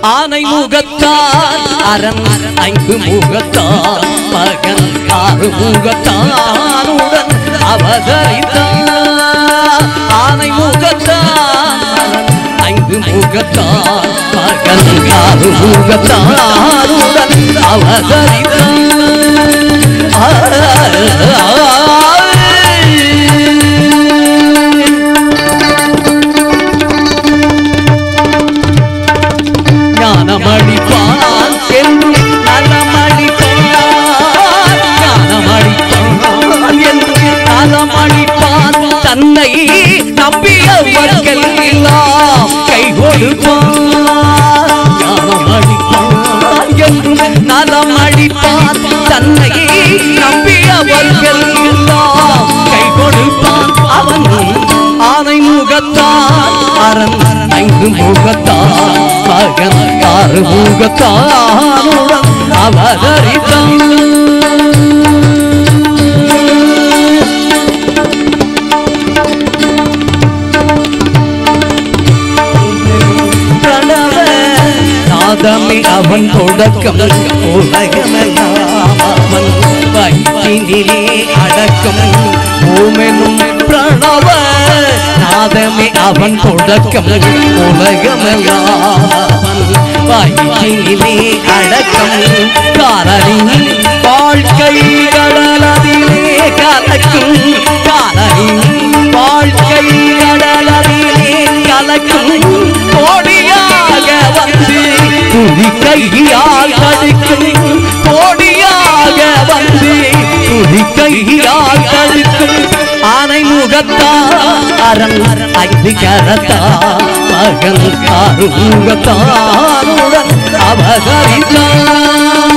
ஆனை முகத்தான் அரண் ஐந்து முகத்தான் மகன் ஆறு முகத்தானுடன் அவதரித்தான் ஆனை முகத்தான் அரண் ஐந்து முகத்தான் மகன் ஆறு முகத்தானுடன் அவதரித்தான் ஞானமளிப்பான் என்றும் நலமளிப்பான் ஞானமளிப்பான் என்றும் நலமளிப்பான் தன்னை நம்பியவர்கள் எல்லாம் கை கொடுப்பான் ஞானமளிப்பான் என்றும் நலமளிப்பான் தன்னை நம்பியவர்கள் எல்லாம் கை கொடுப்பான் அவன் ஆனை முகத்தான் அரண் ஐந்து முகத்தான் மகன் ஆறு முகத்தானுடன் அவதரித்தான் பிரணவ நாதமே அவன் தொடக்கம் உலகமெல்லாம் அவன் வயிற்றினிலே அடக்கம் ஓமெனும் பிரணவ நாதமே அவன் தொடக்கம் உலகமெல்லாம் அவன் வயிற்றினிலே அடக்கம் காரணின் வாழ்க்கை கடலதிலே கலக்கும் காரணின் வாழ்க்கை கடலதிலே கலக்கும் கோடியாக வந்து துதி கையால் தடுக்கும் கோடியாக வந்து துதி கையால் தடுக்கும் ஆனை முகத்தா அரண் ஐந்து கரத்தா மகன் ஆறு முகத்தானுடன் அவதரித்தான்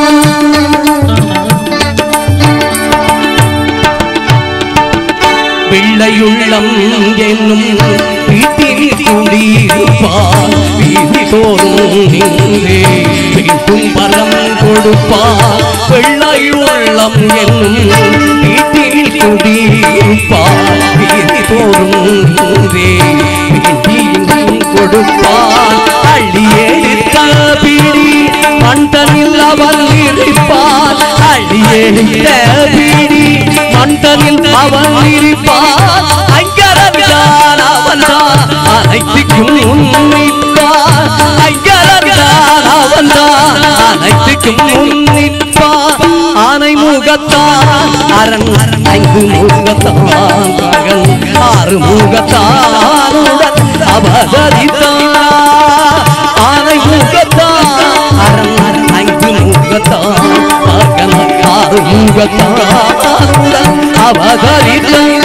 பிள்ளையுள்ளம் என்னும் வீட்டில் குடியிருப்பார் வீதி தோறும் நின்றே வீட்டும் பலம் கொடுப்பார் பிள்ளையுள்ளம் என்னும் வீட்டில் குடியிருப்பார் வீதி தோறும் நின்றே வீதியும் கொடுப்பார் அள்ளி எடுத்த பிடி மண்டலில் அவன் இருப்பார் அள்ளி எடுத்த பிடி மண்டலில் அவன் இருப்பான் ஐயரன்தான் அவன்தான் அனைத்துக்கும் உன்னிப்பான் ஐயரன்தான் அவன்தான் அனைத்துக்கும் உன்னிப்பான் ஆனை முகத்தான் அரண் ஐந்து முகத்தான் மகன் ஆறு முகத்தானுடன் அவதரித்தான் ஆனை முகத்தான் அரண் ஐந்து முகத்தான் மகன் ஆறு முகத்தானுடன் அவதரித்தான்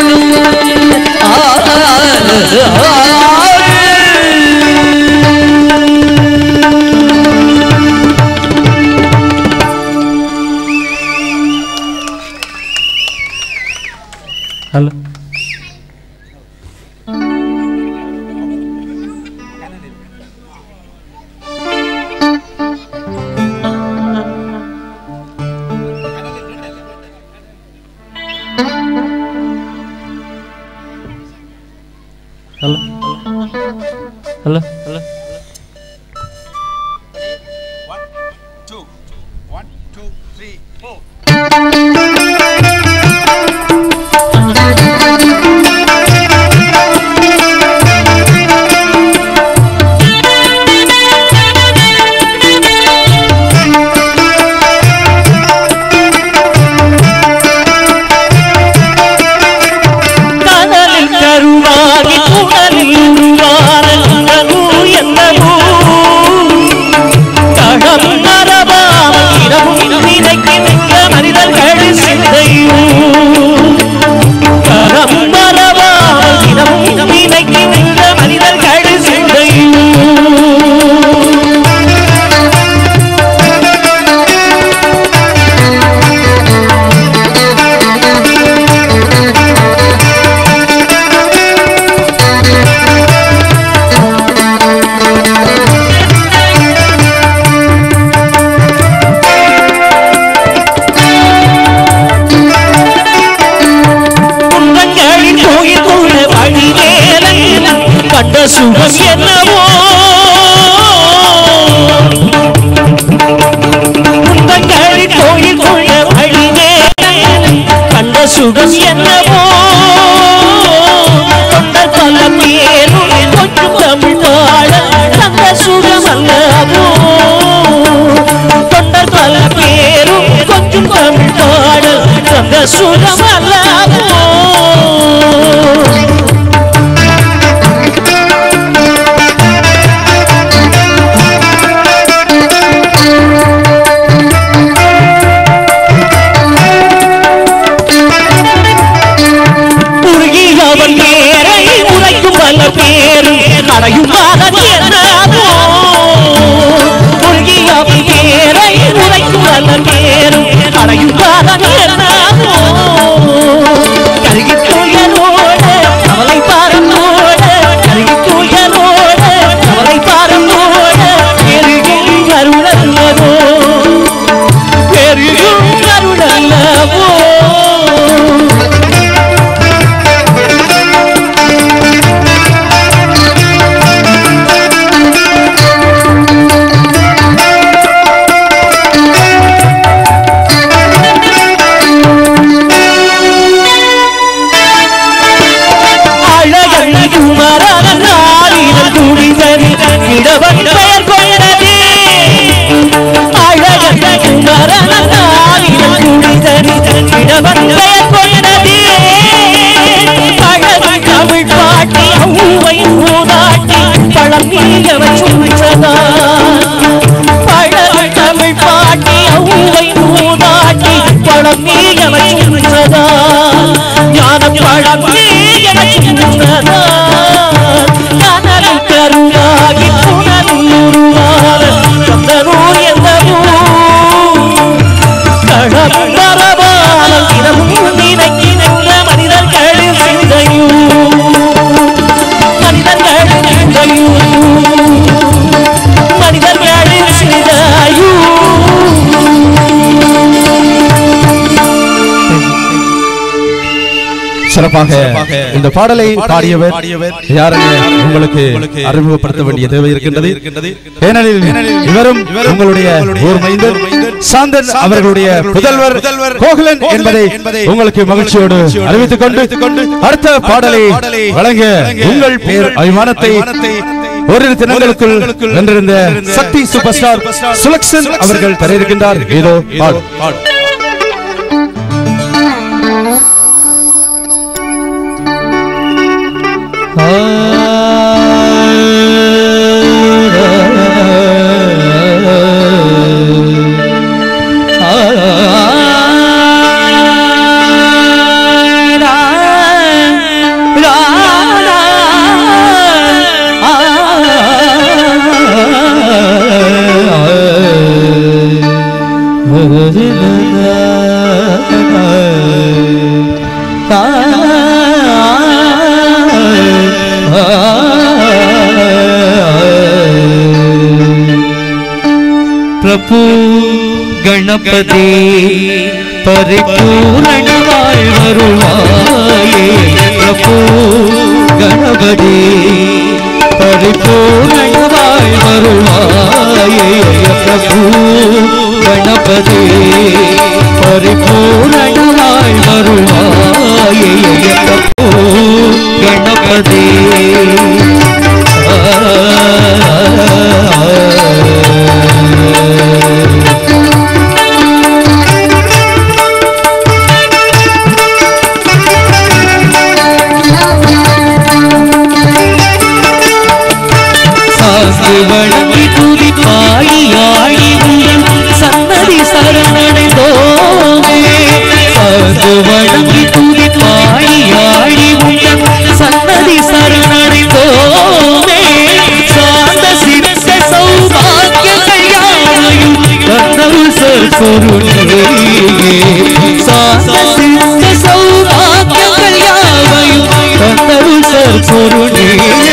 hello hello hello hello One, two, one, two, three, four. கடலில் கருவாகி குடலில் உருவான உணவு என்னவோ தடம் மரபாமல் இரவும் நினைக்கின்ற மனிதர்கள் சிந்தையும் தடம் மரபாமல் இரவும் நினைக்கின்ற மனிதர்கள் சிந்தையும் குன்றங்களின் கோயில் கூட வழிவேலன் கண்ட சுகம் என்னவோ சுகம் என்னவோ தொண்டர் பல பேரும் கொஞ்சம் தமிழ் பாட தந்த சுகம் அல்லவோ தொண்டர் பல பேரும் கொஞ்சம் தமிழ் பாட தந்த சுகம் அல்லவோ உருகி அவன் பேரை உரைக்கும் பல பேரும் அடையும் பாதம் என்னவோ உருகி அவன் பேரை உரைக்கும் பல பேரும் அடையும் பாதம் என்னவோ கருகி தூயனோடு அவளை பாரமோடு கருகி தூயனோடு அவளை பாரமோடு பெருகில் அருளல்லவோ பெருகும் அருளல்லவோ அழகழகு மரநாளில் துடிதறி இடவன் பெயர் கொண்டதே அழகழகு மரநாளில் துடிதறி இடவன் பெயர் கொண்டதே அழகு தமிழ் பாட்டி அவ்வை மூதாட்டி பழம் நீங்கவன் சுற்றதா பழகு தமிழ் பாட்டி அவ்வை மூதாட்டி பழம் நீங்கவன் சுற்றதா ஞான பழம் நீங்கவன் சுற்றதா கனவில் கருவாகி புனலில் உருவான கந்தனூர் என்ற ஊர் கடல் மரபால் தினமும் நினைக்கின்ற மனிதர்களின் சிந்தையும் மனிதர்களின் சிந்தையும் மனிதர்களின் சிந்தையும் சிறப்பாக இந்த பாடலை பாடியவர் யாரென உங்களுக்கு அறிமுகப்படுத்த வேண்டிய தேவை இருக்கின்றது ஏனெனில் இவரும் உங்களுடைய ஊர் மைந்தர் சாந்தன் அவர்களுடைய புதல்வர் கோகுலன் என்பதை உங்களுக்கு மகிழ்ச்சியோடு அறிவித்துக் கொண்டு அடுத்த பாடலை வழங்க உங்கள் பேர் அபிமானத்தை ஓரிரு தினங்களுக்குள் வென்றிருந்த சக்தி சூப்பர் ஸ்டார் சுலக்ஷன் அவர்கள் தர இருக்கின்றார் ஏதோ பாடு ಪ್ರಭು ಗಣಪತಿ ಪರಿಪೂರ್ಣ வாழ்வருவாயே ಪ್ರಭು ಗಣಪತಿ ಪರಿಪೂರ್ಣ வாழ்வருவாயே ಪ್ರಭು ಗಣಪತಿ ಪರಿಪೂರ್ಣ வாழ்வருவாயே ಪ್ರಭು ಗಣಪತಿ சாஸ்து வழங்கி துதி பாடி ஆடி உங்கள் சன்னதி சரணடைந்தோமே சாஸ்து வழங்கி துதி பாடி ஆடி உங்கள் சன்னதி சரணடைந்தோமே சாந்த சிறந்த சௌபாக்கியங்கள் யாவையும் தந்தருள் சர் பொருளே சாந்த சிறந்த சௌபாக்கியங்கள் யாவையும் தந்தருள் சர் பொருளே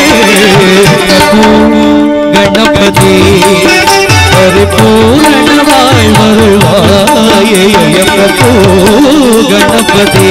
ಗಣಪತಿ ಪರಿಪೂರ್ಣ வாழ்வருவாயே ಪ್ರಭು ಗಣಪತಿ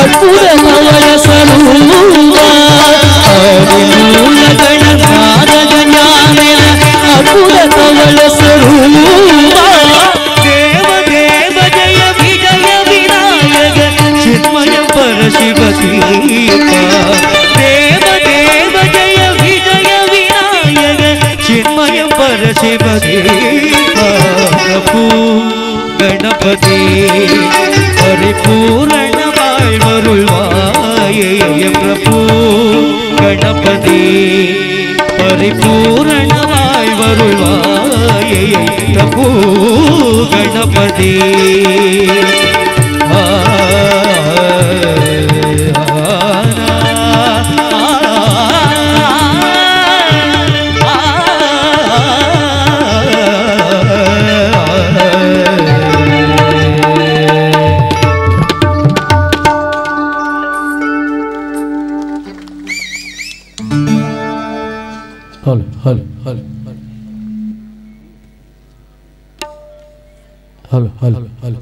அற்புத கவல சரூபா ஆதிமூல கணநாதக ஞானேன அற்புத கவல சரூபா தேவ தேவ ஜெய விஜய விநாயக சின்மய பரசிவதி தேவ தேவ ஜெய விஜய விநாயக சின்மய பரசிவதி பிரபு கணபதி பரிபூரண வாழ்வருள்வாயே பிரபு கணபதி பரிபூரண வாழ்வருள்வாயே பிரபு கணபதி ஆ, hello hello hello hello hello hello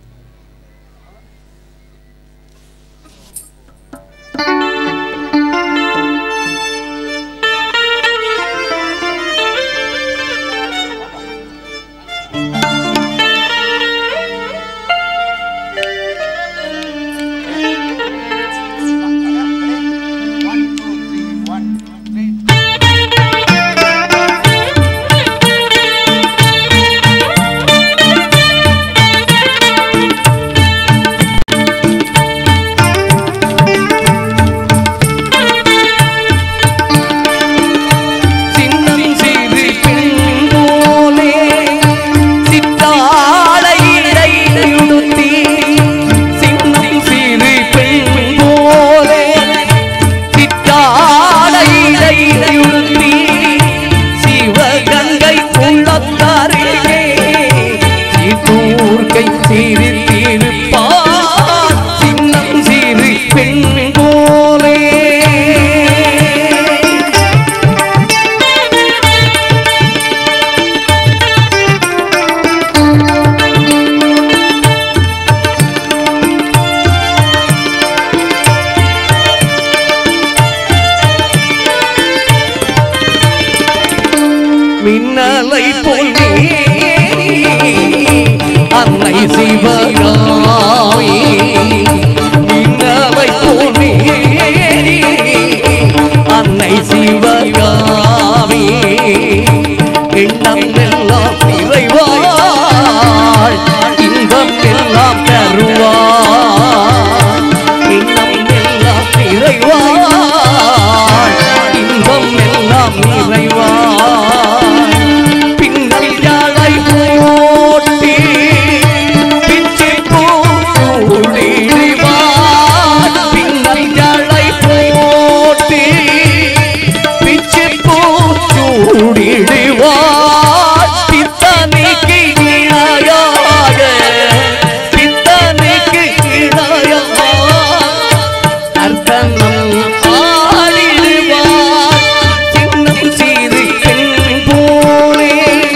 One, two, three, one, two, three. சின்னம் சிறு பெண் போலே சித்தாடையிடை உடுத்தி சின்னம் சிறு பெண் போலே சித்தாடையிடை உடுத்தி சிவகங்கை உள்ளத்தாரிலே சீர்கூர்க்கை சிரித்திருப்பார் சின்னம் சிறு பெண் போலே மின்னலை போலே அன்னை சிவகாமி மின்னலை போலே அன்னை சிவகாமி எண்ணம் எல்லாம் நிறைவாள் இன்பம் எல்லாம் தருவாள் எண்ணம் எல்லாம் நிறைவாள் இன்பம் எல்லாம் நிறைவாள் பின்னல் யாழை போட்டி பிச்சை பூடிடுவாள் பின்னல் யாழை போட்டி பிச்சை பூடிடுவாள் பித்தனைக்கு இணையாக பித்தனைக்கு இணையாக அர்த்தனம் ஆடிடுவார் சின்னம் சீது பெண் போலே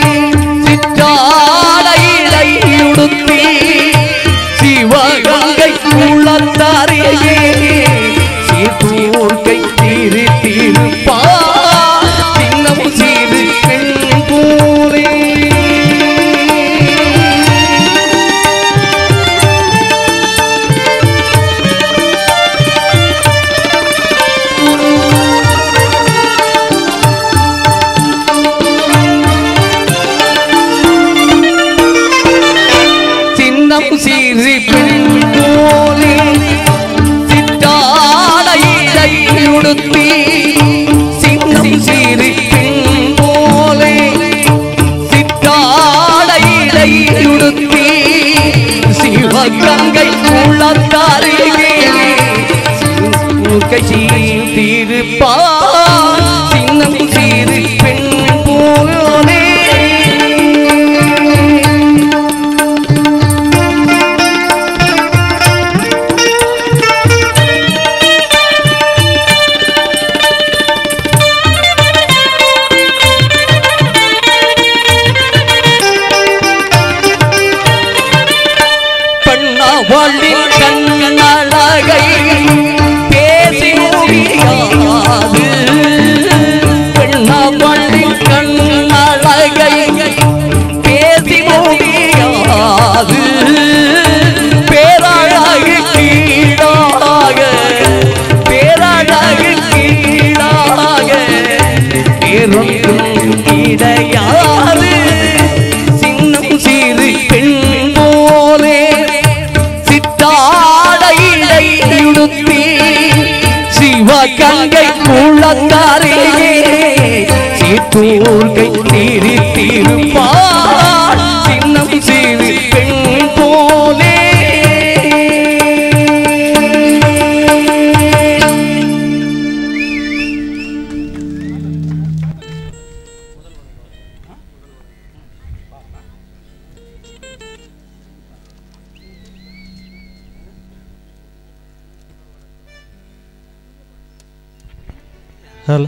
சிற்றாடையிடை உடுத்தி சிவகங்கை குளத்தாரியே சீர்கூர்க்கை திருத்திருப்பார் சின்னம் சீது பெண் போலே சின்னம் சீரி பெண் போலே சித்தாடையிடை உடுத்தி சின்னம் சீரி பெண் போலே சித்தாடையிடை உடுத்தி சிவகங்கை குளத்தாரிலே மூக்கை சீர்த்திருப்பார் சின்னம் சீரி பெண் போலே பெண்ணவளின் கண்ணழகை வேறொன்றும் கிடையாது சின்னம் சிறு பெண் போலே சித்தாடையிடை உடுத்தி சிவகங்கை குளத்தாரே சீத்தூர்கை தீரித்திருப்பார் சின்னம் சிறு பெண் போலே ஹலோ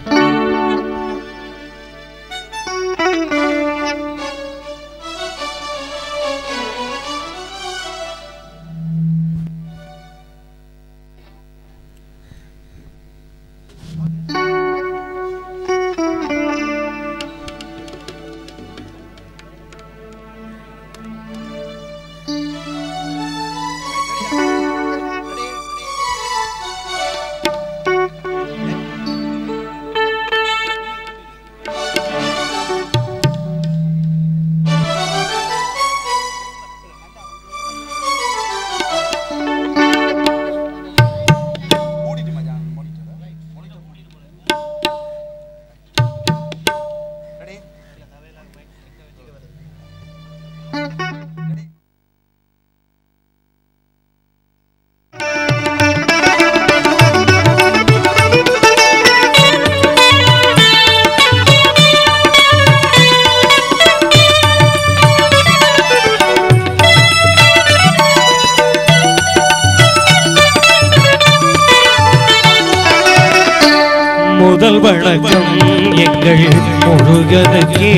மூடிட்டு மச்சான் monitor. Monitor மூடிட்டு. Ready? Ready? முதல் வணக்கம் எங்கள் முருகனுக்கே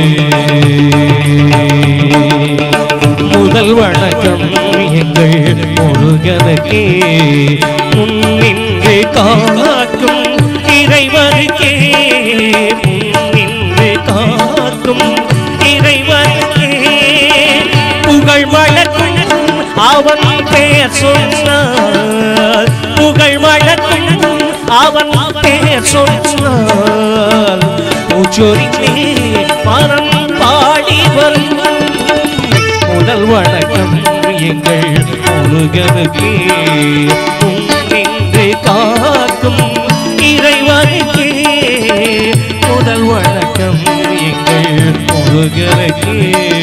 முதல் வணக்கம் எங்கள் முருகனுக்கே முன்னின்று காக்கும் இறைவனுக்கே முன்னின்று காக்கும் இறைவனுக்கே புகழ் வழக்கும் அவன் பெயர் சொன்னார் புகழ் வழக்கும் அவன் பெயர் சொன்னார் பூச்சொரிந்தே மனம் பாடி வரும் முதல் வணக்கம் எங்கள் முருகனுக்கே நின்று காக்கும் இறைவனுக்கே முதல் வணக்கம் எங்கள் முருகனுக்கே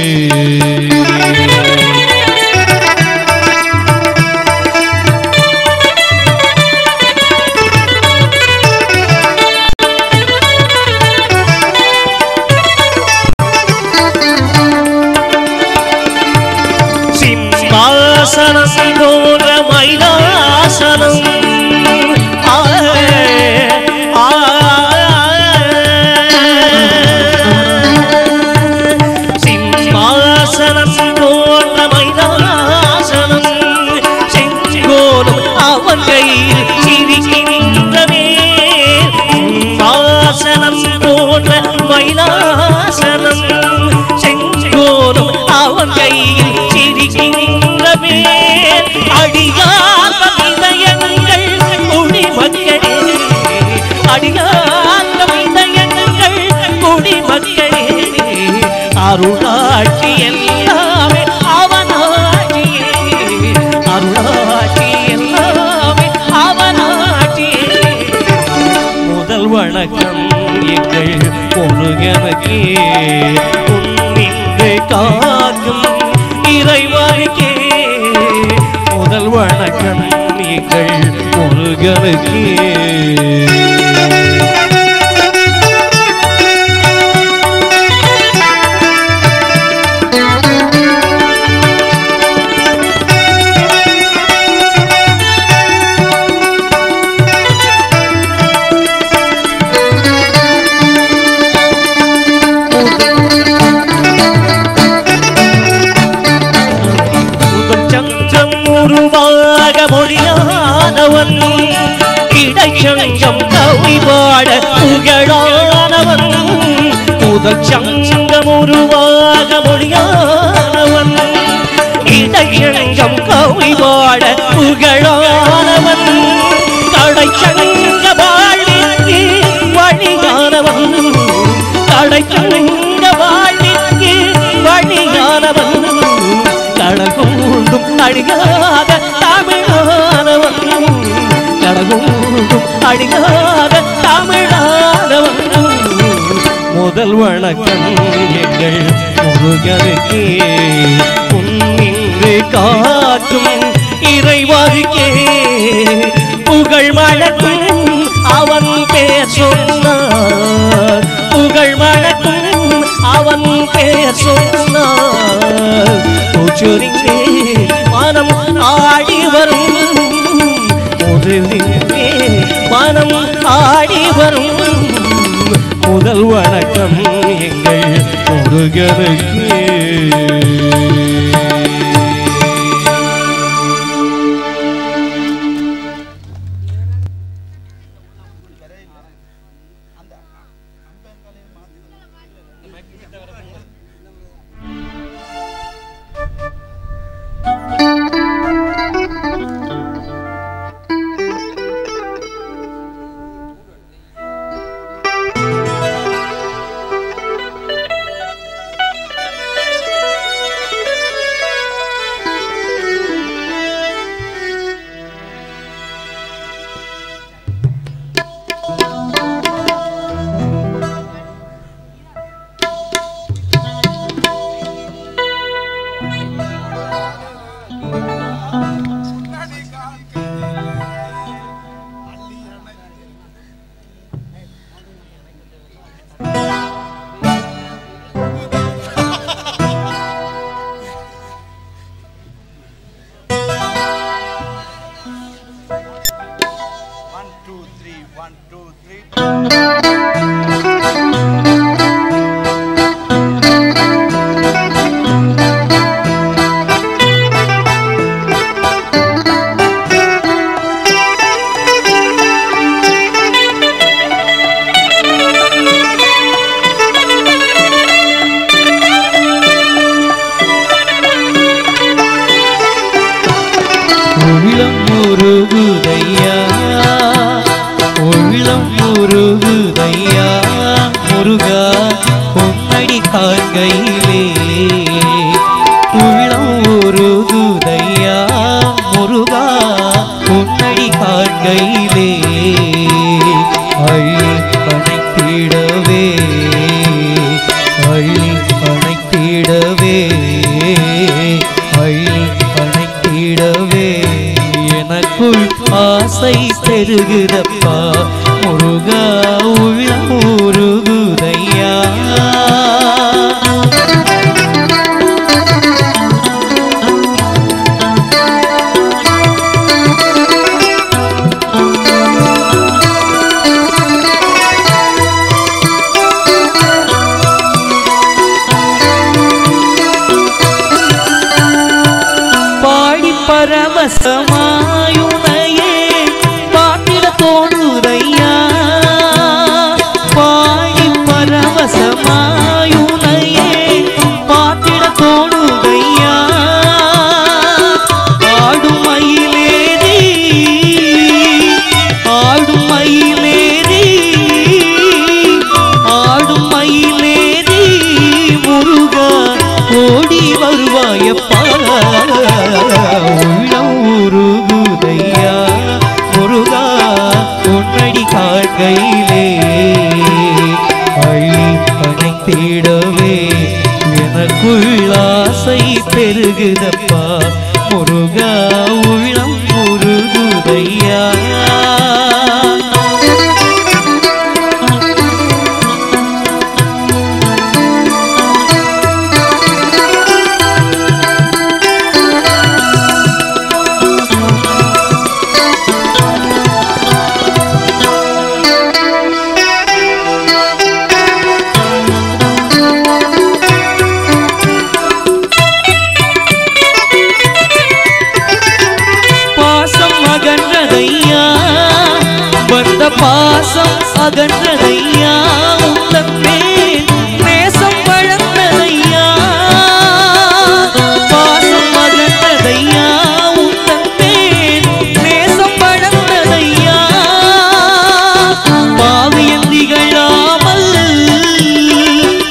சிம்மாசனம் போன்ற மைதாசனம் ஆ, ஆ, சிம்மாசனம் போன்ற மைதாசனம் செங்கோலும் அவன் கையில் சிரிக்கின்றவே சிம்மாசனம் போன்ற மைலாசனம் செங்கோலும் அவன் கையில் சிரிக்கின்றவே அடியாத இதயங்கள் குடிமக்களே அடியாத இதயங்கள் குடிமக்களே அருளாட்சி எல்லாமே அவனாட்சியே அருளாட்சி எல்லாமே அவனாட்சியே முதல் வணக்கம் எங்கள் முருகனுக்கே உன்னின்று காக்கும் இறைவனுக்கே முதல் வணக்கம் எங்கள் முருகனுக்கே முதல் சங்கம் உருவாக முடியாதவன் இடைச்சங்கம் கவி பாட புகழானவன் முதல் சங்கம் உருவாக முடியாதவன் இடைச்சங்கம் கவி பாட புகழானவன் கடை சங்க வாழ்விற்கு வழியானவன் களைந்த வாழ்விற்கு வழியானவன் கடகூண்டும் அழியாத தமிழானவன் கடகூண்டும் அழியாத தமிழானவன் முதல் வணக்கம் எங்கள் முருகனுக்கே உன்னின்று காற்றும் இறைவாருக்கே புகழ் மழக்கும் அவன் பேர் சொன்னார் புகழ் மழக்கும் அவன் பேர் சொன்னார் பூச்சொரிங்கே மனம் ஆடி வரும் முருகே மனம் ஆடி வரும் முதல் வணக்கம் எங்கள் முருகனுக்கு One, two, three, one, two, three. உள்ளம் முருகுதையா உள்ளம் முருகுதையா முருகா பொன்னடி காண்கையிலே உள்ளம் முருகுதையா முருகா பொன்னடி காண்கையிலே அள்ளி அணைத்திடவே அள்ளி அணைத்திடவே அள்ளி அணைத்திடவே எனக்குள் ஆசை பெருகுதப்பா முருகா உள்ளம் உருகுதையா பாடி பரவசமாயுனையே பாட்டிட தோணுதையா பாடி பரவசமாயுனையே பாட்டிட தோணுதையா ஆடும் மயிலேறி ஆடும் மயிலேறி ஆடும் மயிலேறி முருகா ஓடி வருவாயப்பா உள்ளம் உருகுதையா முருகா உன்னடி காட்கையிலே அள்ளி அணைத்திடவே எனக்குள் ஆசை பெருகுதப்பா முருகா உள்ளம் உருகுதையா பாசம் அகன்றதையா வந்த பாசம் அகன்றதையா உந்தன் மேல் நேசம் வளர்ந்ததையா பாசம் அகன்றதையா உந்தன் மேல் நேசம் வளர்ந்ததையா பாவியன் திகழாமல்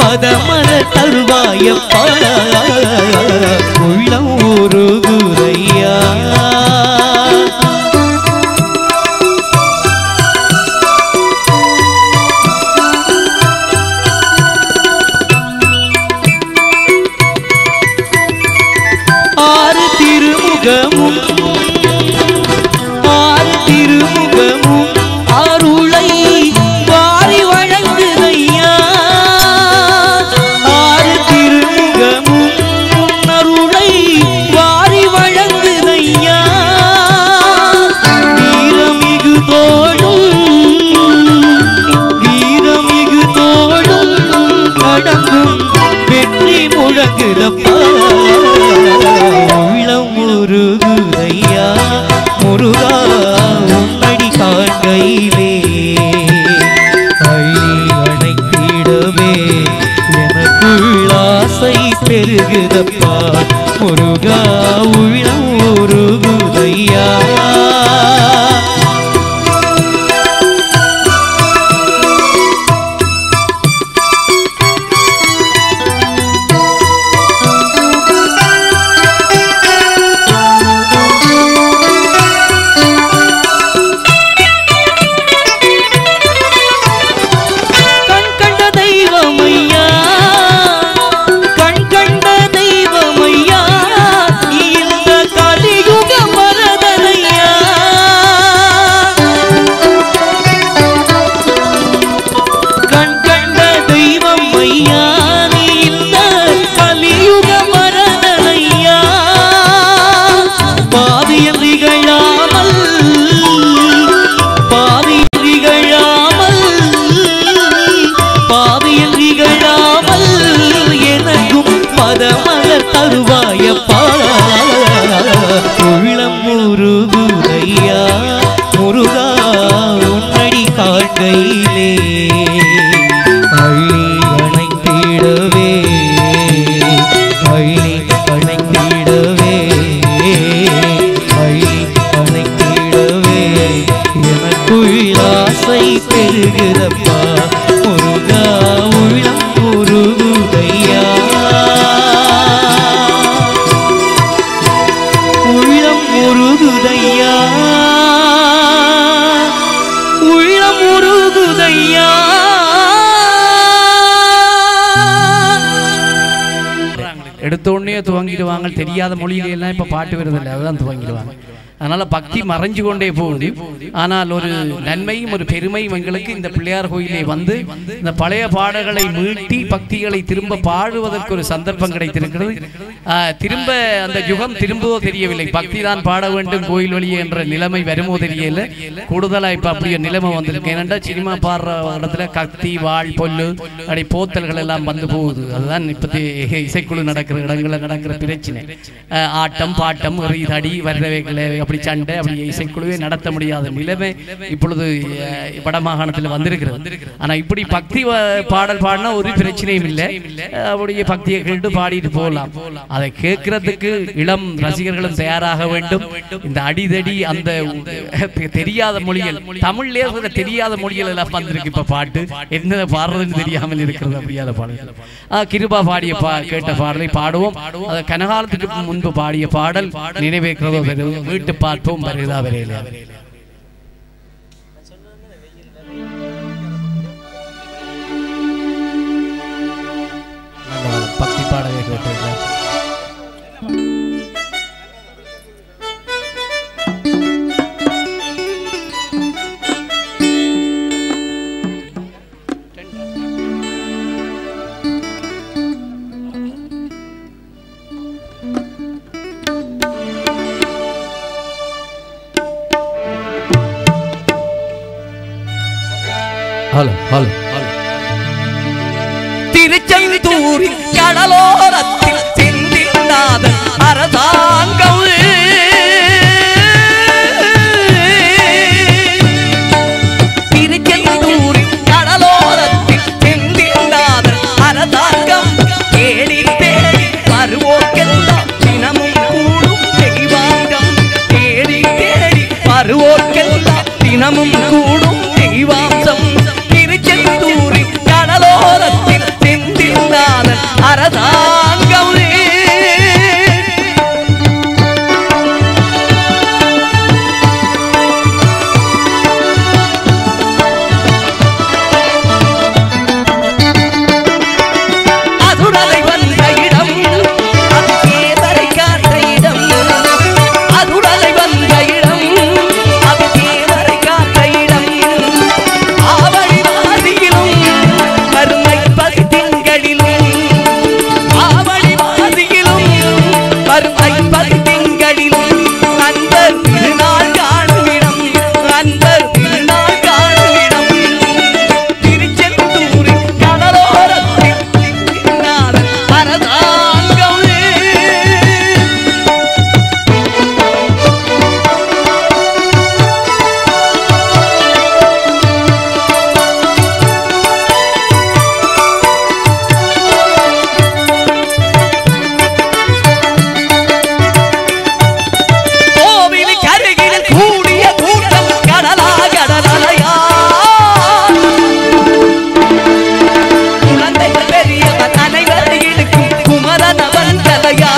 பதமர தருவாயப்பா உள்ளம் ஒரு குறையா ஆறு திருமுகமும் ஆறு திருமுகமும் அருளை வாரி வழங்குதையா ஆறு திருமுகமும் அருளை வாரி வழங்குதையா வீரமிகு தோடும் வீரமிகு தோடும் கடந்தும் வெற்றி முழங்குதப்பா உள்ளம் முருகுதையா முருகா உன்னடி காண்கையிலே அள்ளி அணைத்திடவே எனக்குள் ஆசை பெருகுதப்பா முருகா உள்ளம் முருகுதையா கண் கண்ட தெய்வமையா கண் கண்ட தெய்வமையா நீ இந்த கலியுக மரதனையா கண் கண்ட தெய்வம் ஐயா நீ இந்த கலியுக மரதனையா பாதியில் நிகழாமல் பாதியில் நிகழாமல் பாதியில் நிகழாமல் எனக்கும் பதமலர் தருவாயப்பா உள்ளம் முருகுதையா முருகா உன்னடி காண்கையிலே அள்ளி அணைத்திடவே அள்ளி அணைத்திடவே அள்ளி அணைத்திடவே எனக்குள் ஆசை பெருகிறப்பா முருகா உள்ளம் முருகுதையா உள்ளம் முருகுதையா உள்ளம் முருகுதையா எடுத்த உடனே துவங்கிடுவாங்க தெரியாத மொழியில எல்லாம் இப்ப பாட்டு வருதில்லை அதுதான் துவங்கிடுவாங்க அதனால பக்தி மறைஞ்சு கொண்டே போகுது ஆனால் ஒரு நன்மையும் ஒரு பெருமையும் எங்களுக்கு இந்த பிள்ளையார் கோயிலே வந்து இந்த பழைய பாடல்களை மீட்டி பக்திகளை திரும்ப பாடுவதற்கு ஒரு சந்தர்ப்பம் கிடைத்திருக்கிறது ஆஹ், திரும்ப அந்த யுகம் திரும்பவோ தெரியவில்லை பக்தி தான் பாட வேண்டும் கோயில் வழியே என்ற நிலைமை வருமோ தெரியல கூடுதலா இப்ப அப்படி ஒரு நிலைமை வந்திருக்கு ஏனென்றா சினிமா பாடுற இடத்துல கத்தி வாழ் பொல்லு அப்படி போத்தல்கள் எல்லாம் வந்து போகுது அதுதான் இப்பத்தி இசைக்குழு நடக்கிற இடங்களில் நடக்கிற பிரச்சனை அஹ் ஆட்டம் பாட்டம் எறி தடி வர்றவைகளை அப்படி சண்டை அப்படி இசைக்குழுவே நடத்த முடியாத நிலைமை இப்பொழுது அஹ், வடமாகாணத்தில் வந்திருக்கிறது ஆனா இப்படி பக்தி வ- பாடல் பாடினா ஒரு பிரச்சனையும் இல்லை அஹ், அப்படியே பக்தியை கேட்டு பாடிட்டு போகலாம் அதை கேட்கறதுக்கு இளம் ரசிகர்களும் தயாராக வேண்டும் இந்த அடிதடி அந்த தெ- தெரியாத மொழிகள் தமிழ்லயே கூட தெரியாத மொழிகள் எல்லாம் வந்திருக்கு இப்ப பாட்டு என்ன பாடுறதுன்னு தெரியாமல் இருக்கிறது அப்படியாத பாடல் ஆ, கிருபா பாடிய பா கேட்ட பாடலை பாடுவோம் அது கனகாலத்துக்கு முன்பு பாடிய பாடல் நினைவேற்கிறதோ வருது மீட்டு பார்ப்போம் வருதா வரையில பக்தி பாடலை கேட்டிருக்கேன் ஹலோ ஹலோ திருச்செந்தூரின் கடலோரத்தில் செந்தில்லாத அரசாங்கம் திருச்செந்தூரின் கடலோரத்தில் செந்தில்லாத அரசாங்கம் தேடி தேடி வருவோர்க்கெல்லாம் தினமும் கூடும் தெய்வாங்கம் தேடி தேடி வருவோர்க்கெல்லாம் தினமும் கூடும் தெய்வாம்சம் திருச்செந்தூரின் கடலோரத்தில் செந்தில் அரசாங்கமே அதுடலை வந்த இடம் அது தேவரை காத்த இடம் அதுடலை வந்த இடம் அது தேவரை காத்த இடம் ஆவணி வாசியிலும் கருமை பதி திங்களிலும் ஆவணி வாசியிலும் கருமை பதி திங்களிலும் அந்த திருநாள் காணுமிடம் அந்த திருநாள் காணுமிடம் திருச்செந்தூரின் கடலோரத்தில் நாதன் அரசாங்கமே கோவில் கருகில் கூடிய கூட்டம் கடலா கடலையா குழந்தைகள் பெரியவர் அனைவர் இழுக்கும் குமரனவன் தலையா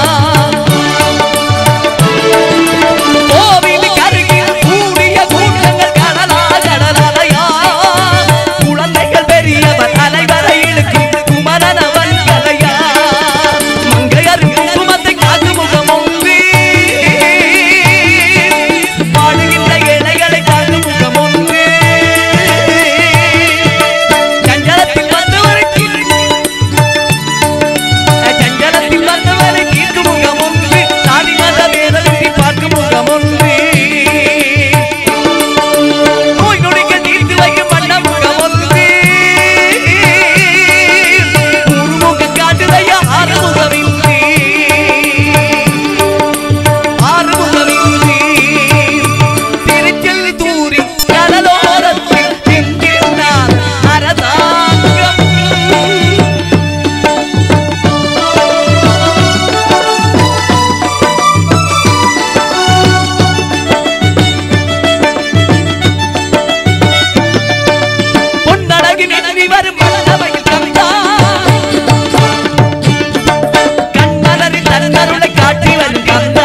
கோவில் கருகில் கூடிய கூட்டங்கள் கடலா கடலையா குழந்தைகள் பெரியவர் அனைவரை இழுக்கும் குமரனவன் தலையா மங்கையர் குங்குமத்தை காக்கு முகம் ஒன்றி பாடுகின்ற இலைகளை காக்கு முகம் ஒன்றி சஞ்சலத்தில் வந்தவருக்கு சஞ்சலத்தில் வந்தவரை தீர்க்கு முகம் ஒன்று சாதி மத வேதத்தை பார்க்கும் முகம் ஒன்று நோய் நொடிக்க தீர்த்து வைக்கும் வண்ண முகம் ஒன்று முகம் காட்டுதையா ஆறுமுகமின்றி ஆறுமுகமின்றி திருச்செல்வி தூரி கடலோரத்தில் திங்கினார் அரசாங்கம் பொன்னழகு நினைவி வரும் மனதமையில் கவிதா கண்மலரில் தன்னருளை காட்டி வரும் கந்தா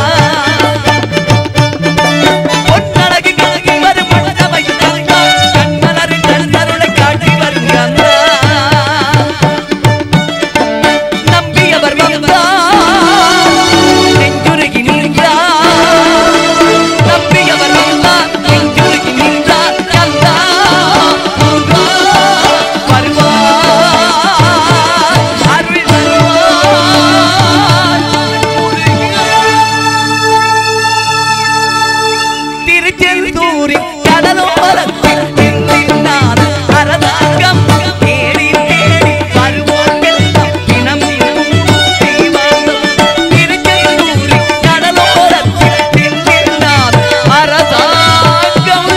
பொன்னழகு நினைவி வரும் மனதமையில் கவிதா கண்மலரில் தன்னருளை காட்டி வரும் கந்தா நம்பியவர் வந்தா நெஞ்சுருகி நின்றார் நம்பியவர் வந்தார் நெஞ்சுருகி நின்றார் கந்தா முருகா வருவார் அருள் தருவார் திருச்செந்தூரின் கடலோரத்தில் நின்றார் அரசாங்கம் தேடி தேடி வருவோர்கள் தினம் தினம் தீவாசம் திருச்செந்தூரின் கடலோரத்தில் நின்றார் அரசாங்கம்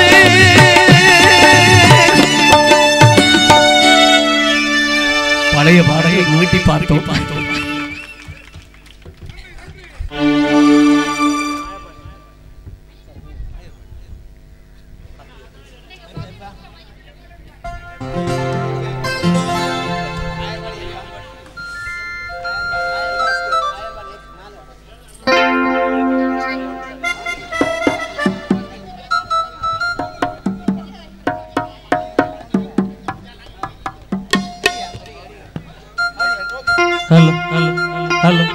பழைய பாடலை மீட்டி பார்த்தோம் பார்த்தோம் hello hello hello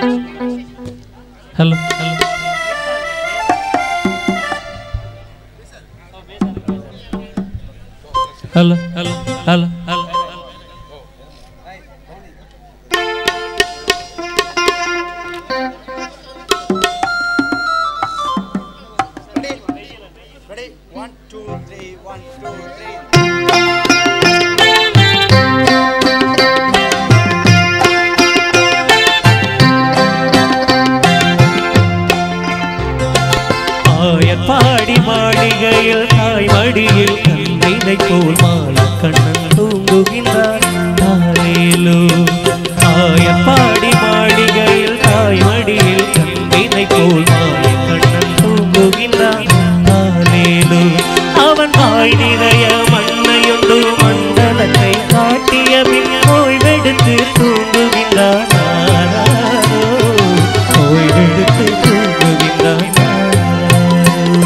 hello hello hello hello hello hello Ready? One, two, three, one, two, three. ஆயப்பாடி மாளிகையில் தாய் மடியில் கண்ணினை போல் மாலை கண்ணன் தூங்குகின்றார் தாரேலோ ஆயப்பாடி மாளிகையில் தாய் மடியில் கண்ணினை போல் மாலை கண்ணன் தூங்குகின்றார் தாரேலோ அவன் வாய் நிறைய மண்ணையுண்டு மண்டலத்தை காட்டிய பின் ஓய்வெடு ஓய்வெடுத்து தூங்குகின்றான் ஆராரோ. ஓய்வெடுத்து தூங்குகின்றான் ஆராரோ.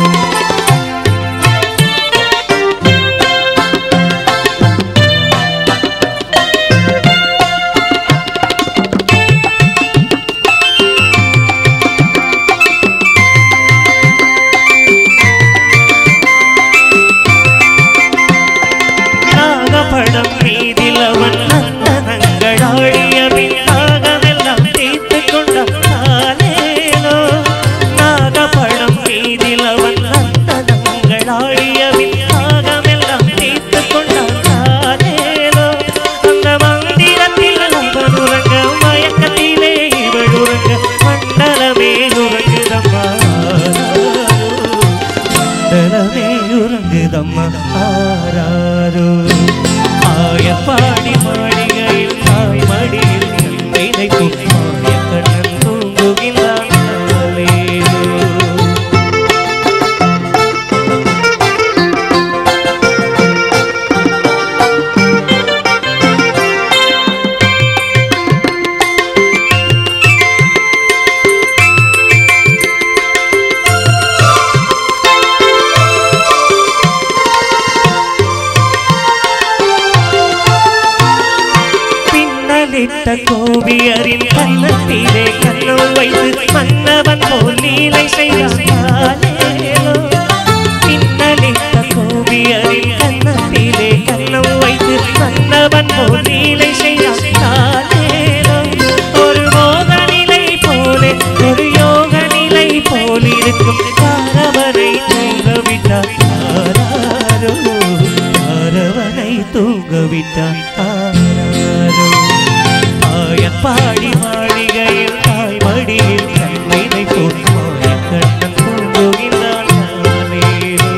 நாகப்படம் மீதில் அவன் நந்தனங்களாடிய பின்னாகமெல்லாம் தீர்த்து கொண்டானேனோ நாகப்படம் மீதில் அவன் நந்தனங்களாடிய பின்னாகமெல்லாம் தீர்த்து கொண்டானேனோ அந்த மந்திரத்தில் அவன் உறங்க மயக்கத்திலே இவள் உறங்க மண்டலமே உறங்குதம்மா மண்டலமே உறங்குதம்மா ஆராரோ ஆயப்பாடி மாளிகையில் தாய் மடியில் நினைக்கும் மாய கண்ணன் தூங்குகின்றான் நாளேலோ. பின்னலிட்ட கோபியரின் கன்னத்திலே கண்ணம் வைத்து மன்னவன் போல் லீலை செய்தாலேலோ பின்னலிட்ட கோபியரின் கன்னத்திலே கண்ணம் வைத்து மன்னவன் போல் லீலை செய்தாலேலோ ஒரு மோக நிலை போலே ஒரு யோக நிலை போல் இருக்கும் காரவரை தூங்கவிட்டார் ஆராரோ காரவனை தூங்கவிட்டார் ஆராரோ ஆயப்பாடி மாளிகையில் தாய் மடியில் கண்ணினை போல் மாயக்கண்ணன் தூங்குகின்றான் நாளேலோ.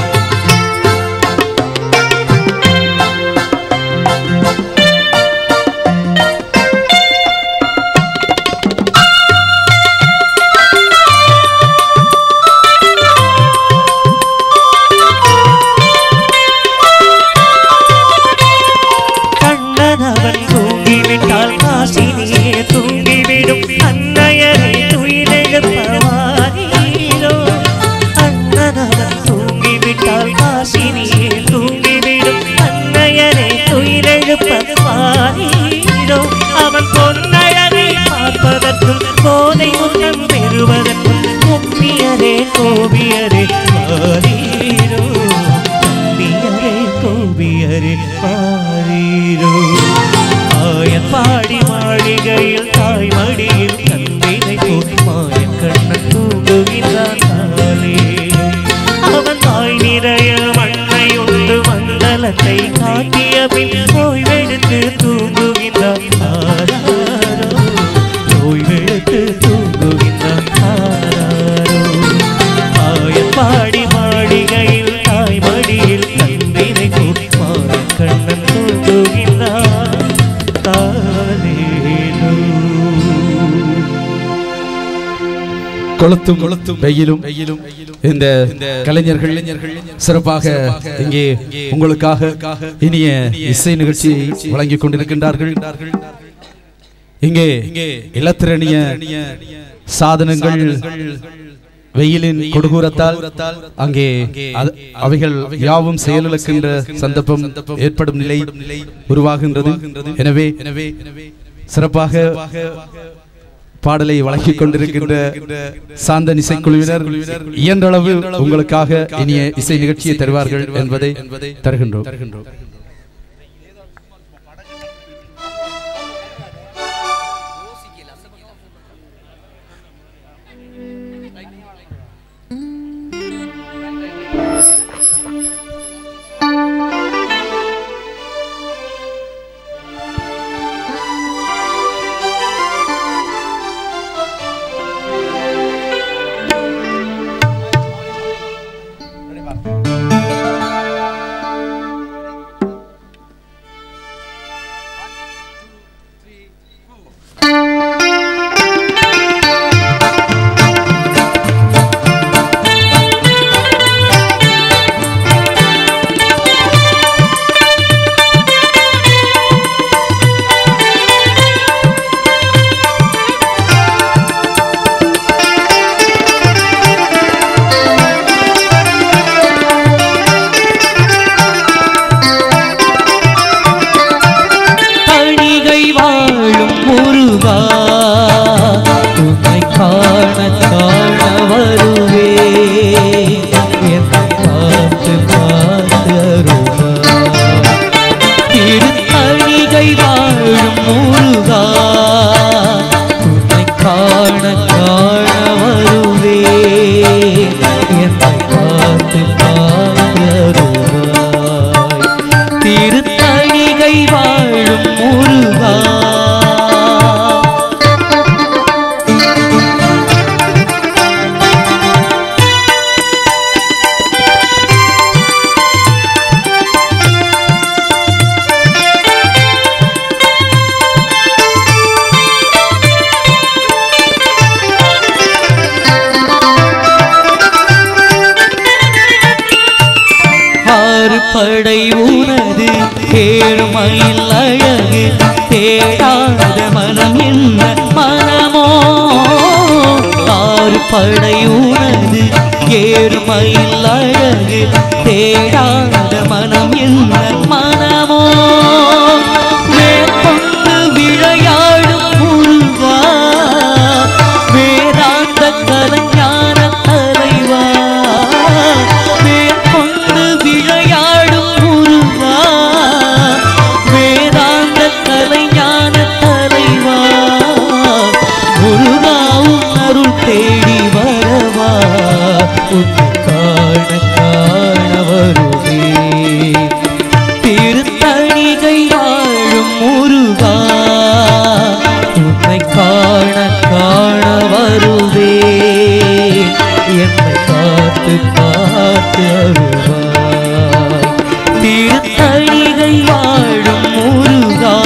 கண்ணனவன் தூங்கிவிட்டால் காசினியே தூங்கிவிடும் அன்னையரை துயிலெழுப்பவாரீரோ அண்ணனவன் தூங்கிவிட்டால் காசினியே தூங்கிவிடும் அன்னையரை துயிலெழுப்பவாரீரோ அவன் பொன்னழகை பார்ப்பதற்கும் போதை முத்தம் பெறுவதற்கும் கண்ணியரே கோபியரே மாறீரோ கண்ணியரே கோபியரே மாறீரோ ஆயப்பாடி மாளிகையில் தாய் மடியில் கண்ணினை போல் மாயக்கண்ணன் தூங்குகின்றான் நாளே அவன் தாய் நிறைய மண்ணை உண்டு மண்டலத்தை காட்டிய பின் ஓய்வெடுத்து தூங்குகின்றான் ஆராரோ ஓய்வெடுத்து தூங்குகின்றான் ஆராரோ ஆயப்பாடி மாளிகையில் தாய் மடியில் தந்தினை கூட்பான கண்ணன் தூங்குகின்றான் தாலேலோ கொளுத்தும் கொளுத்தும் வெயிலும் வெயிலும் இந்த கலைஞர்கள் சிறப்பாக இங்கே உங்களுக்காக இனிய இசை நிகழ்ச்சியை வழங்கிக் கொண்டிருக்கின்றார்கள் இங்கே இலத்திரணிய சாதனங்கள் வெயிலின் கொடுகூரத்தால் அங்கே அது- அவைகள் யாவும் செயலிழக்கின்ற சந்தர்ப்பம் ஏற்படும் நிலை உருவாகின்றது எனவே எனவே சிறப்பாக பாடலை வழங்கிக் கொண்டிருக்கின்ற சாந்தன் இசைக்குழுவினர் இயன்றளவு உங்களுக்காக இனிய இசை நிகழ்ச்சியை தருவார்கள் என்பதை தருகின்றோம் ஆ படை உனது ஏழுமையில் அழகு தேடாத மனம் என்ன மனமோ ஆறு படை உனது ஏழுமையில் அழகு தேடாத மனம் என்ன மனமோ மேற்கொண்டு விளையாடும் முருகா வேதாந்த கலைஞான தலைவா மேற்கொண்டு விளையாடும் முருகா வேதாந்த கலைஞான தலைவா முருகாவும் அருள் தேடி வரவா உன்னை காண காண வருவே திருத்தணிகை வாழும் முருகா உன்னை காண காண வருவே என்னை காத்து காத்து அருவாய் திருத்தணிகை வாழும் முருகா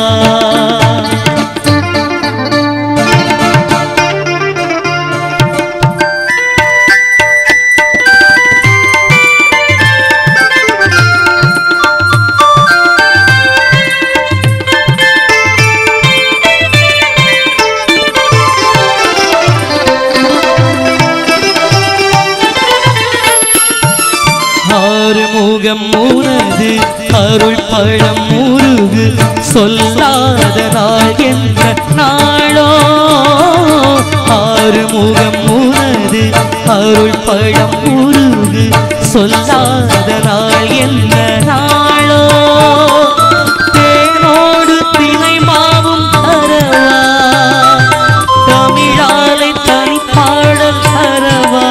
ஆறுமுகம் உனது அருள் பழம் முருகு சொல்லாத நாள் என்ற நாளோ ஆறுமுகம் உனது அருள் பழம் முருகு சொல்லாத நாள் என்ற நாளோ தேனோடு தினை மாவும் தரவா தமிழாலை தனிப்பாடல் தரவா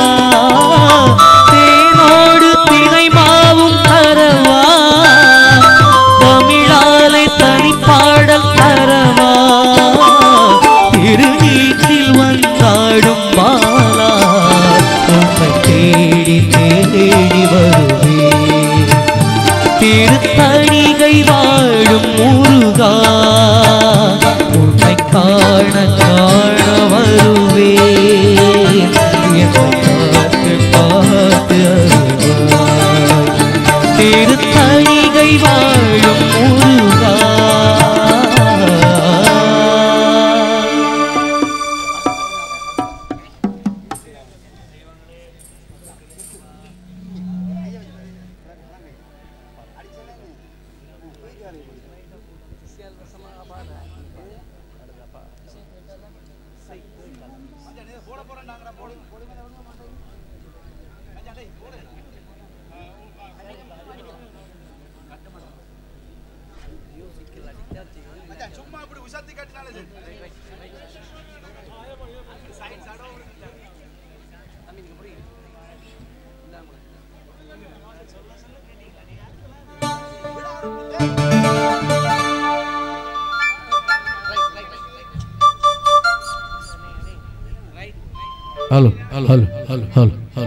தேனோடு தினை மாவும் தரவா தமிழாலை தனிப்பாடல் தரவா திருநீட்டில் வந்தாடும் பாலா உன்னை தேடி தேடி வருவே திருத்தணிகை வாழும் முருகா உன்னை காண காண வருவே என்னை காத்து காத்து அருள்வாய். திருத்தணிகை வாழும் முருகா மச்சான், சும்மா இப்படி உசத்தி கட்டினாலே சரி hello hello hello hello hello hello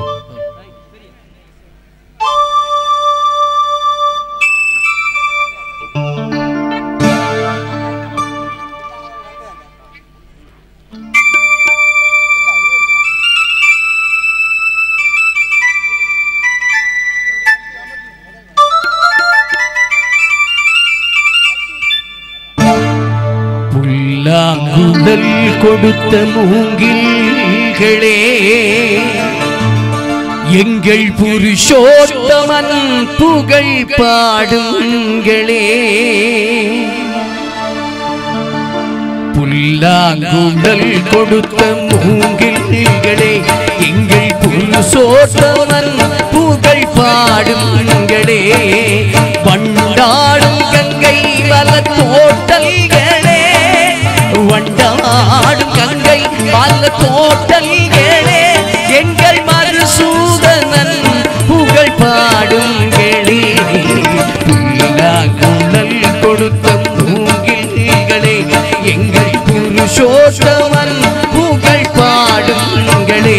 புல்லாங்குழல் கொடுத்த மூங்கில்களே எங்கள் புருஷோத்தமன் புகழ் பாடுங்களே புல்லாங்குழல் கொடுத்த மூங்கில்களே எங்கள் புருஷோத்தமன் புகழ் பாடுங்களே வண்டாடும் கங்கை வல தோட்டல்களே வண்டாடும் கங்கை வல தோட்டல்களே எங்கள் மதுசூதனன் புகழ் பாடுங்களே புல்லாங்குழல் கொடுத்த மூங்கில்களே எங்கள் புருஷோத்தமன் புகழ் பாடுங்களே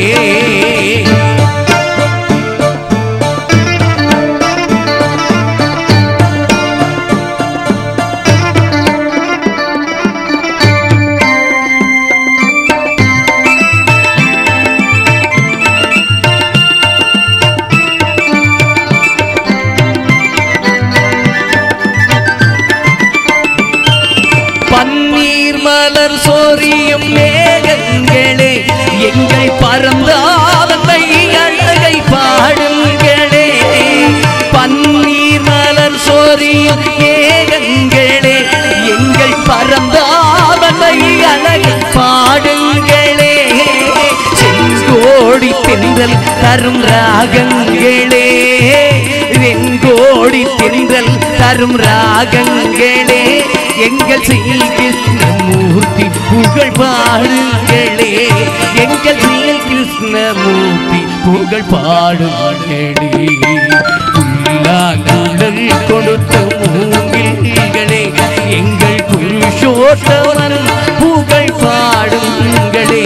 மலர் சோரியும் மேகங்களே எங்கள் பரந்தாவத்தை அழகை பாடுங்களே பன்னீர் மலர் சோரியும் மேகங்களே எங்கள் பரந்தாவத்தை அழகை பாடுங்களே செங்கோடி தென்றல் தரும் ராகங்களே வெங்கோடி தென்றல் தரும் ராகங்களே எங்கள் ஸ்ரீ கிருஷ்ணமூர்த்தி புகழ் பாடுங்களே எங்கள் ஸ்ரீ கிருஷ்ணமூர்த்தி புகழ் பாடுங்களே உள்ளாங்குழல் கொடுத்த மூங்கில்களே எங்கள் புருஷோத்தமன் புகழ் பாடுங்களே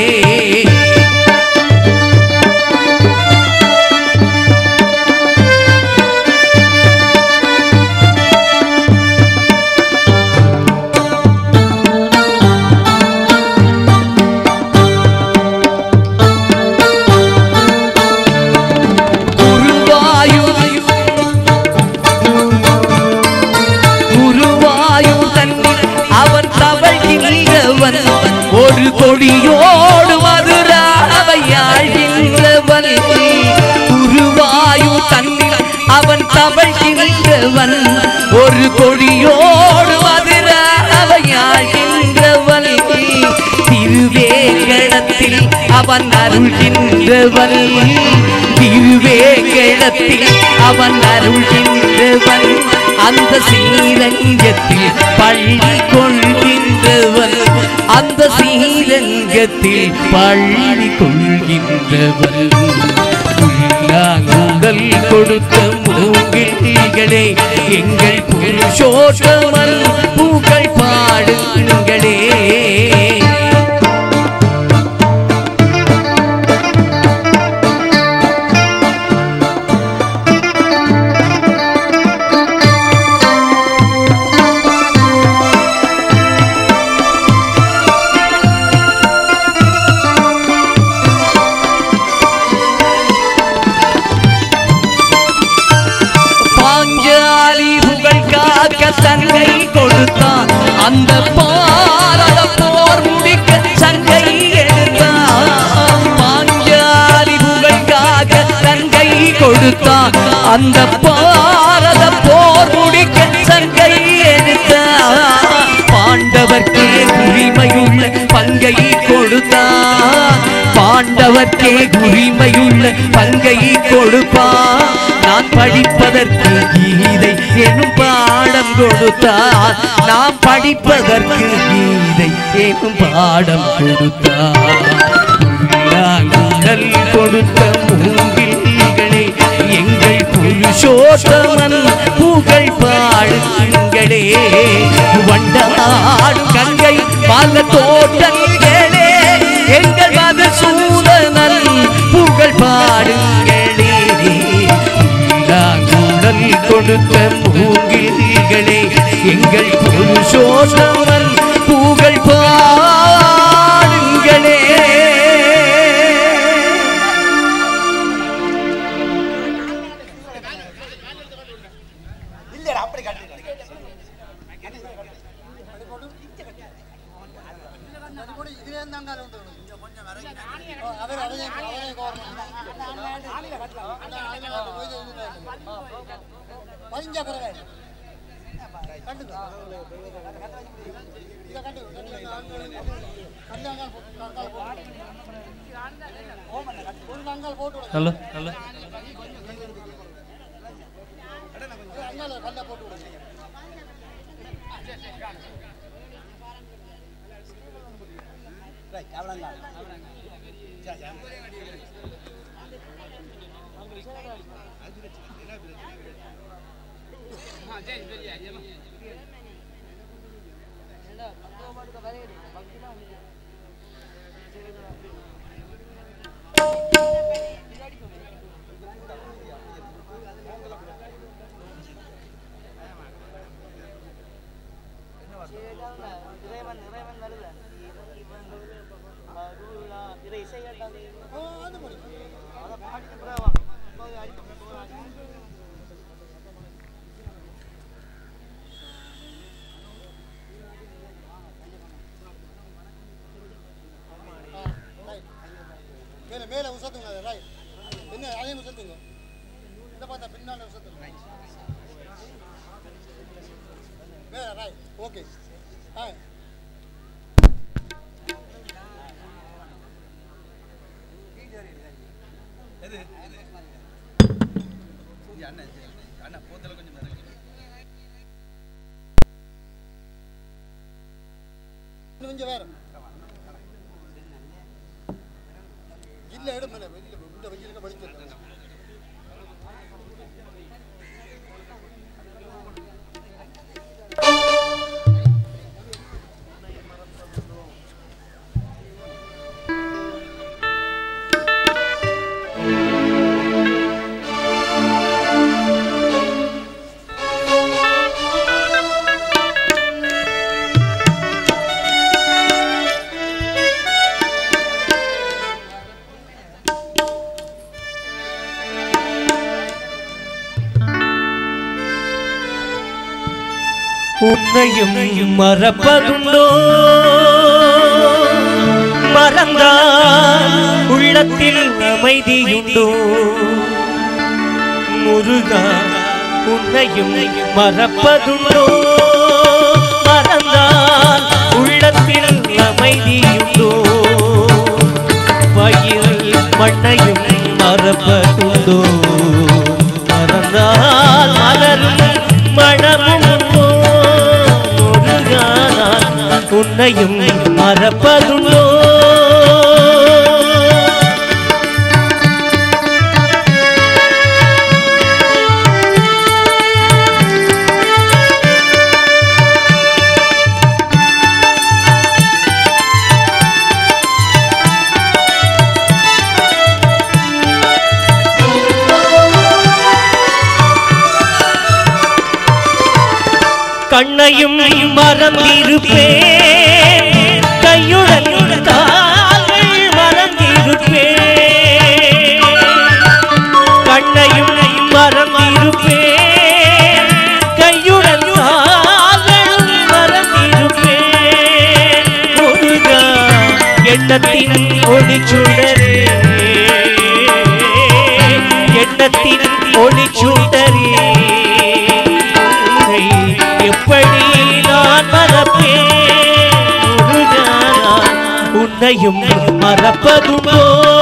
குருவாயூர் குருவாயூர் தன்னில் அவன் தவழ்கின்றவன் ஒரு கொடியோடு மதுராவையாழ்கின்றவன் குருவாயூர் தன்னில் அவன் தவழ்கின்றவன் ஒரு கொடியோடு மதுராவையாழ்கின்றவன் திருவேங்கடத்தில் அவன் அருள்கின்றவன் திருவேங்கடத்தில் அவன் அருள்கின்றவன் அந்த ஸ்ரீரங்கத்தில் பள்ளி கொள்கின்றவன் அந்த ஸ்ரீரங்கத்தில் பள்ளி கொள்கின்றவன் உள்ளாங்குடல் கொடுத்த மூங்கில்களே எங்கள் புருஷோத்தமன் புகழ் பாடுங்களே பாஞ்சாலி புகழ் காக்க சங்கை கொடுத்தான் அந்த பாரத போர் முடிக்க சங்கை எடுத்தான் பாஞ்சாலி புகழ் காக்க சங்கை கொடுத்தான் அந்த பாரத போர் முடிக்க சங்கை எடுத்தான் பாண்டவர்க்கே உரிமையுள்ள பங்கை கொடுத்தான் பாண்டவர்க்கே உரிமையுள்ள பங்கை கொடுப்பான் நான் படிப்பதற்கு கீதை எனும் பாடம் கொடுத்தார் நாம் படிப்பதற்கு கீதை எனும் பாடம் கொடுத்தார் உள்ளாங்குழல் கொடுத்த மூங்கில்களே எங்கள் புருஷோத்தமன் புகழ் பாடுங்களே வண்டாடும் கங்கை பல தோட்டங்களே எங்கள் மதசூதனன் புகழ் பாடுங்களே உள்ளாங்குழல் கொடுத்த மூங்கில்களே எங்கள் புருஷோத்தமன் புகழ் பாடுங்களே இல்லடா அப்படி கட்டி ஹலோ ஹலோ ஓகே ஆ இன்னும் கொஞ்சம் வேற இல்ல இடம் இல்ல வெளியில இந்த வெயிலுக்கு படிச்சிருக்கேன் உன்னையும் மறப்பதுண்டோ மறந்தால் உள்ளத்தில் அமைதியுண்டோ முருகா உன்னையும் மறப்பதுண்டோ மறந்தால் உள்ளத்தில் அமைதியுண்டோ வயிறு மண்ணையும் மறப்பதுண்டோ மறந்தால் மலரும் மனமும் உண்டோ முருகா நான் உன்னையும் மறப்பதுண்டோ கண்ணையும் மறந்திருப்பேன் கையுடன் கால்கள் மறந்திருப்பேன் கண்ணையும் மறந்திருப்பேன் கையுடன் கால்கள் மறந்திருப்பேன் முருகா எண்ணத்தின் ஒளிச்சுடரே எண்ணத்தின் ஒளிச்சுடரே உன்னை எப்படி நான் மறப்பேன் முருகா, நான் உன்னையும் மறப்பதுண்டோ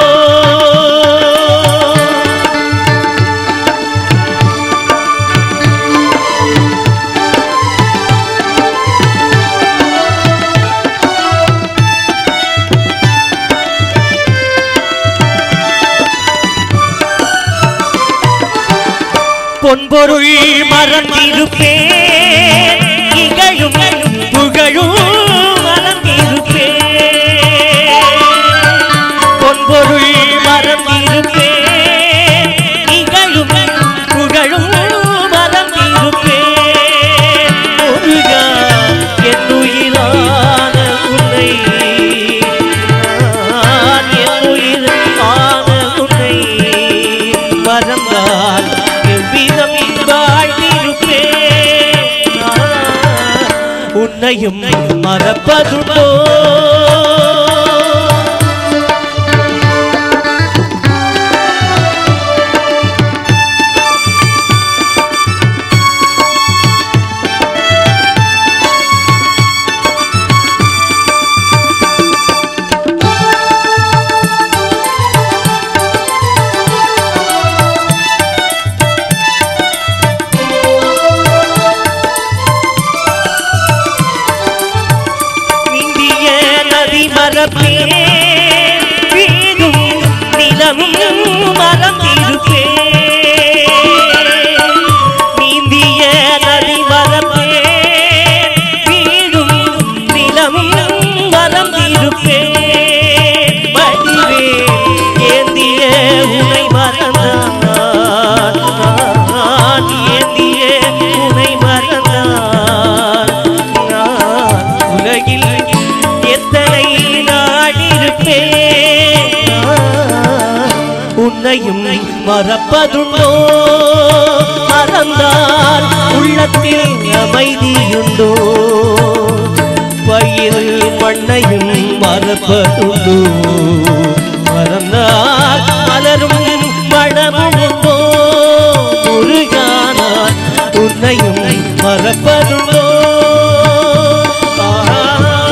பொன்பொருள் மறந்திருப்பேன் இகழும் புகழும் மறந்திருப்பேன் பொன்பொருள் மறந்திருப்பேன் இகழும் புகழும் மறந்திருப்பேன் முருகா என் உயிரான உன்னை நான் என் உயிரான உன்னை மறந்தால் எவ்விதம் வாழ்ந்திருப்பேன் நான் உன்னையும் மறப்பதுண்டோ இந்திய நதி மரப்பேன் வீடும் நிலமும் மறந்திருப்பேன் நீந்திய நதி மரப்பேன் வீடும் நிலமும் மறந்திருப்பேன் வடிவே ஏந்திய உனை மறந்தான் நான் ஏந்திய உனை மறந்தான் நான் உலகில் எத்தனை நாடிருப்பேன் நான் உன்னையும் மறப்பதுண்டோ மறந்தால் உள்ளத்தில் அமைதியுண்டோ பயிர் மண்ணையும் மறப்பதுண்டோ மறந்தால் மலரும் மனமும் உண்டோ ஒரு மறப்பதுண்டோ ஆஹா.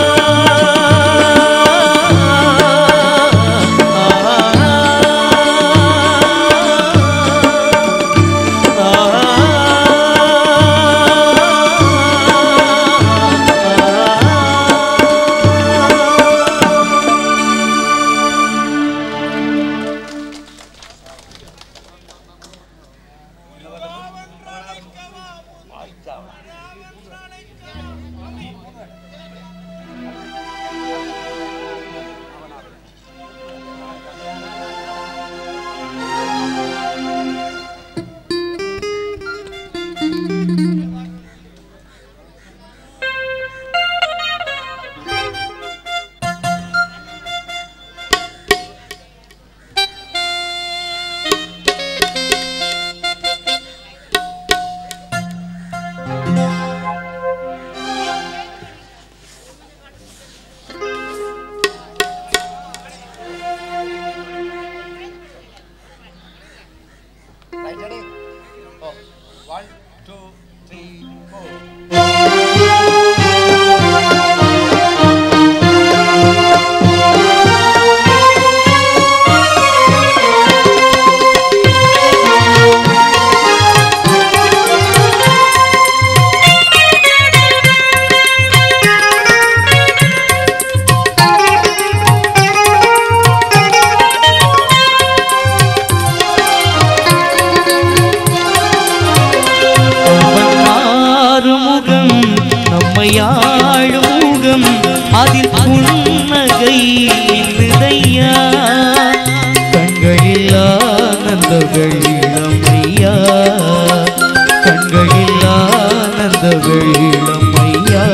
Right, ready? Oh, one, two, three, four. Arumugam நம்மையாழும் முகம் அதில் புன்னகை மின்னுதையா கண்களில் ஆனந்த வெள்ளமையா கண்களில் ஆனந்த வெள்ளமையா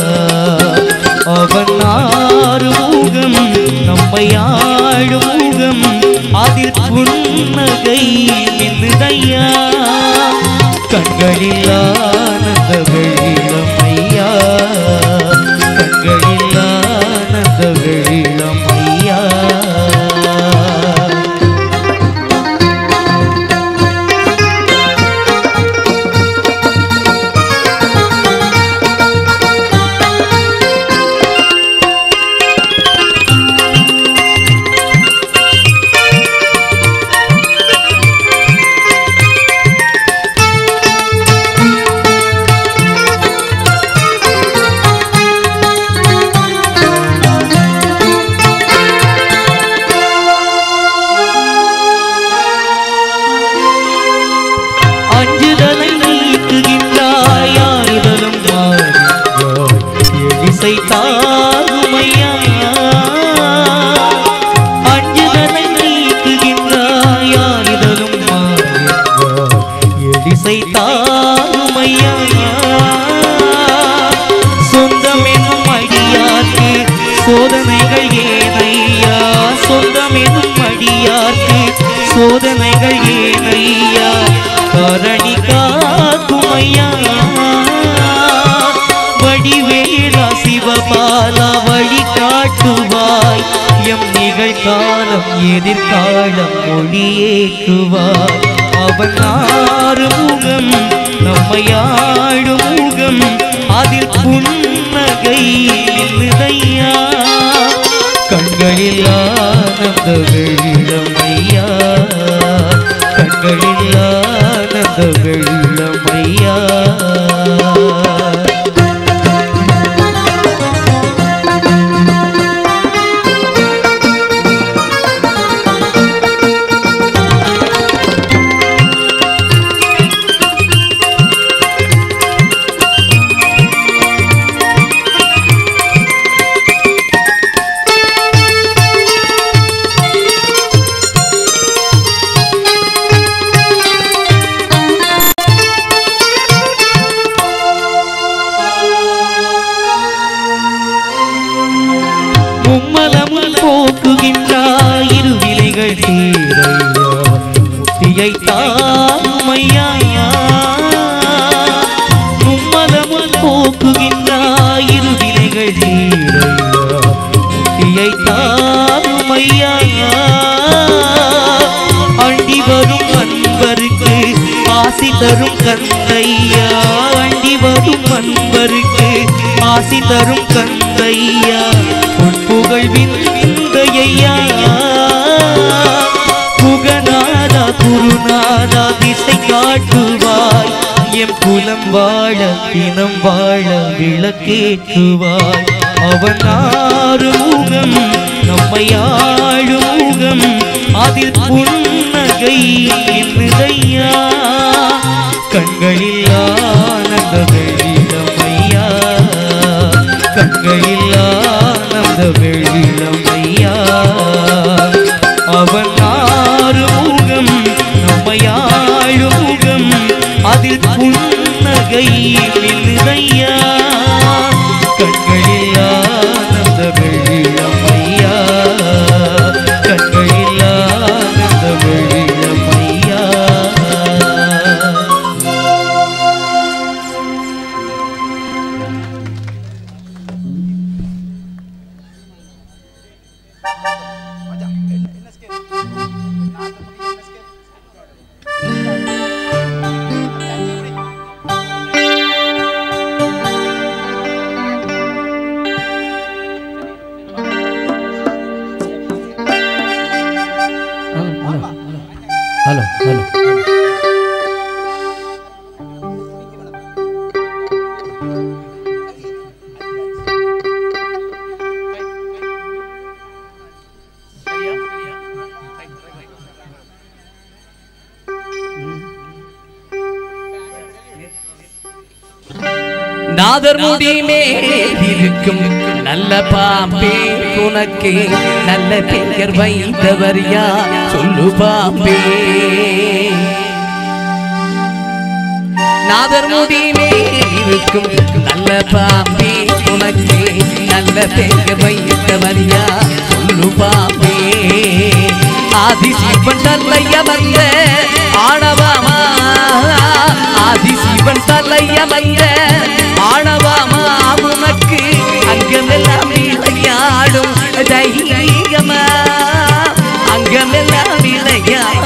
அவன் ஆறுமுகம் நம்மையாழும் முகம் அதில் புன்னகை மின்னுதையா கண்களில் ஆனந்த வெள்ளமையா கண்களில் ஆனந்த வெள்ளமையா அஞ்சுதலை நீக்குகின்றாய் ஆறுதலும் மாறுகின்றாய் எழிசை தாருமையா அஞ்சுதலை நீக்குகின்றாய் ஆறுதலும் மாறுகின்றாய் எழிசை தாருமையா சொந்தம் என்னும் அடியார்க்கு சோதனைகள் ஏனையா சொந்தம் என்னும் அடியார்க்கு சோதனைகள் ஏனையா கரணி காக்குமையா வடிவேலா சிவபாலா வழி காட்டுவாய் எம் நிகழ்காலம் எதிர்காலம் மொழியேற்றுவாய் அவன் ஆறு முகம் நம்மையாடும் முகம் அதில் புன்னகை நின்னுதையா கண்களில் ஆனந்த வெள்ளமையா கண்களில் ஆனந்த வெள்ளமையா மும்மலமும் போக்குகின்றாய் இருவிலைகள் தீரையா முத்தியை தாமையா மும்மலமும் போக்குகின்றாய் இருவிலைகள் தீரையா முத்தியை தாமையா அண்டி வரும் அன்பருக்கு ஆசி தரும் கந்தையா அண்டி வரும் தரும் கந்தையா உன் புகழ் விந்தையா புகநாதா குருநாதா திசை காட்டுவாய் எம் குலம் வாழ இனம் வாழ விளக்கேற்றுவாய் அவன் ஆறுமுகம் நம்மை ஆளுமுகம் அதில் புன்னகை என்னதையா கண்களில் ஆனந்த வெளியிடமையா கண்களில் ஆனந்த வெளியிடமையா அவன் ஆறுமுகம் நம்மையாழுமுகம் அதில் புன்னகை நில்லுதையா கண்களில் ஆனந்த வெளியிடமையா கண்களில் ஆனந்த வெளியிடமையா ஹலோ ஹலோ நாதர் முடி மேல் இருக்கும் நல்ல பாம்பே உனக்கு நல்ல பெயர் வைத்தவர் யார் சொல்லு பாம்பே நாதர் முடி மேல் இருக்கும் நல்ல பாம்பே உனக்கு நல்ல பெயர் வைத்தவர் யார் சொல்லு பாம்பே ஆதிசிவன் தலைய வந்த ஆணவமா ஆதிசிவன் தலைய வந்த ஆணவமா உனக்கு அங்கமெல்லாம் விளையாடும் தைரியமா அங்கமெல்லாம் விளையாடும்